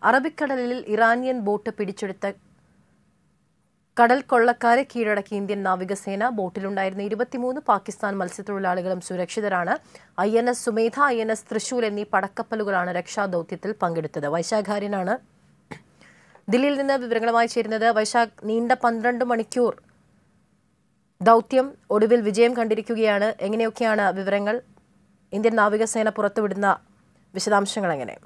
അറബിക്കടലിൽ Iranian boat പിടിച്ചെടുത്ത കടൽ കൊള്ളക്കാരെ കീഴടക്കി ഇന്ത്യൻ നാവികസേന ബോട്ടിലുണ്ടായിരുന്ന ഇരുപത്തിമൂന്ന് പാകിസ്ഥാൻ മത്സ്യത്തൊഴിലാളികളും സുരക്ഷിതരാണ് I N S Sumedha I N S Trishul എന്നീ പടക്കപ്പലുകളാണ് രക്ഷാദൌത്യത്തിൽ പങ്കെടുത്തത് വൈശാഖാര്യനാണ് ദില്ലിയിൽ നിന്ന് വിവരങ്ങളുമായി ചേരുന്നത് വൈശാഖ് നീണ്ട പന്ത്രണ്ട് മണിക്കൂർ ദൗത്യം ഒടുവിൽ വിജയം കണ്ടിരിക്കുകയാണ് എങ്ങനെയൊക്കെയാണ് വിവരങ്ങൾ ഇന്ത്യൻ നാവികസേന പുറത്തുവിടുന്ന വിശദാംശങ്ങൾ എങ്ങനെ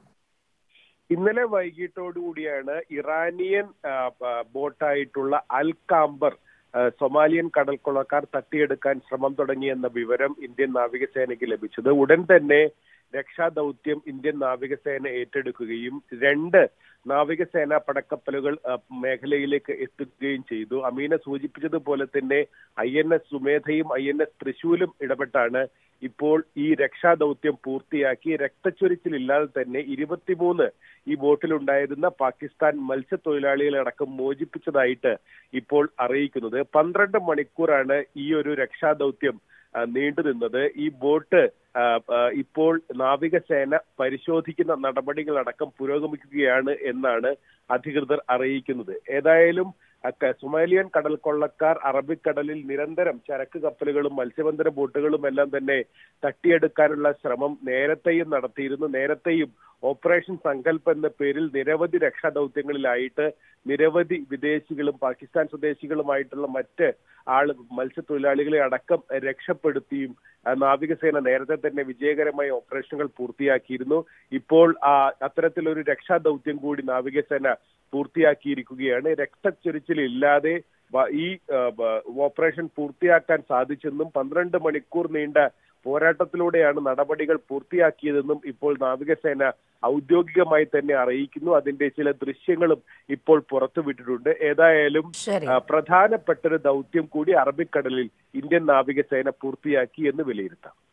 ഇന്നലെ വൈകിട്ടോടുകൂടിയാണ് ഇറാനിയൻ ആ, ആ, ബോട്ടായിട്ടുള്ള അൽ കാംബർ ആ, സൊമാലിയൻ കടൽക്കൊള്ളക്കാർ തട്ടിയെടുക്കാൻ ശ്രമം തുടങ്ങിയെന്ന വിവരം ഇന്ത്യൻ നാവികസേനയ്ക്ക് ലഭിച്ചത് ഉടൻ തന്നെ രക്ഷാദൌത്യം ഇന്ത്യൻ നാവികസേന ഏറ്റെടുക്കുകയും രണ്ട് നാവികസേന പടക്കപ്പലുകൾ ആ, മേഖലയിലേക്ക് എത്തുകയും ചെയ്തു അമീന സൂചിപ്പിച്ചതുപോലെ തന്നെ ഐ എൻ എസ് സുമേധയും ഐ എൻ എസ് തൃശൂലും ഇടപെട്ടാണ് ഇപ്പോൾ ഈ രക്ഷാദൌത്യം പൂർത്തിയാക്കി രക്തച്ചൊരിച്ചിലില്ലാതെ തന്നെ ഇരുപത്തിമൂന്ന് ഈ ബോട്ടിലുണ്ടായിരുന്ന പാകിസ്ഥാൻ മത്സ്യത്തൊഴിലാളികളെ അടക്കം മോചിപ്പിച്ചതായിട്ട് ഇപ്പോൾ അറിയിക്കുന്നത് പന്ത്രണ്ട് മണിക്കൂറാണ് ഈ ഒരു രക്ഷാദൌത്യം ആ, നീണ്ടുനിന്നത് ഈ ബോട്ട് ആ, ആ, ഇപ്പോൾ നാവികസേന പരിശോധിക്കുന്ന നടപടികളടക്കം പുരോഗമിക്കുകയാണ് എന്നാണ് അധികൃതർ അറിയിക്കുന്നത് ഏതായാലും അക്ക- സുമാലിയൻ കടൽ കൊള്ളക്കാർ അറബിക്കടലിൽ നിരന്തരം ചരക്ക് കപ്പലുകളും മത്സ്യബന്ധന ബോട്ടുകളും എല്ലാം തന്നെ തട്ടിയെടുക്കാനുള്ള ശ്രമം നേരത്തെയും നടത്തിയിരുന്നു നേരത്തെയും ഓപ്പറേഷൻ സങ്കല്പ് എന്ന പേരിൽ നിരവധി രക്ഷാദൌത്യങ്ങളിലായിട്ട് നിരവധി വിദേശികളും പാകിസ്ഥാൻ സ്വദേശികളുമായിട്ടുള്ള മറ്റ് ആള് മത്സ്യത്തൊഴിലാളികളെ അടക്കം രക്ഷപ്പെടുത്തിയും ആ, നാവികസേന നേരത്തെ തന്നെ വിജയകരമായ ഓപ്പറേഷനുകൾ പൂർത്തിയാക്കിയിരുന്നു ഇപ്പോൾ ആ അത്തരത്തിലൊരു രക്ഷാദൌത്യം കൂടി നാവികസേന പൂർത്തിയാക്കിയിരിക്കുകയാണ് രക്തച്ചൊരിച്ചിലില്ലാതെ വ- ഈ ആ, ബ- ഓപ്പറേഷൻ പൂർത്തിയാക്കാൻ സാധിച്ചെന്നും പന്ത്രണ്ട് മണിക്കൂർ നീണ്ട പോരാട്ടത്തിലൂടെയാണ് നടപടികൾ പൂർത്തിയാക്കിയതെന്നും ഇപ്പോൾ നാവികസേന ഔദ്യോഗികമായി തന്നെ അറിയിക്കുന്നു അതിന്റെ ചില ദൃശ്യങ്ങളും ഇപ്പോൾ പുറത്തുവിട്ടിട്ടുണ്ട് ഏതായാലും ശരി ആ, പ്രധാനപ്പെട്ട ഒരു ദൗത്യം കൂടി അറബിക്കടലിൽ ഇന്ത്യൻ നാവികസേന പൂർത്തിയാക്കി എന്ന് വിലയിരുത്താം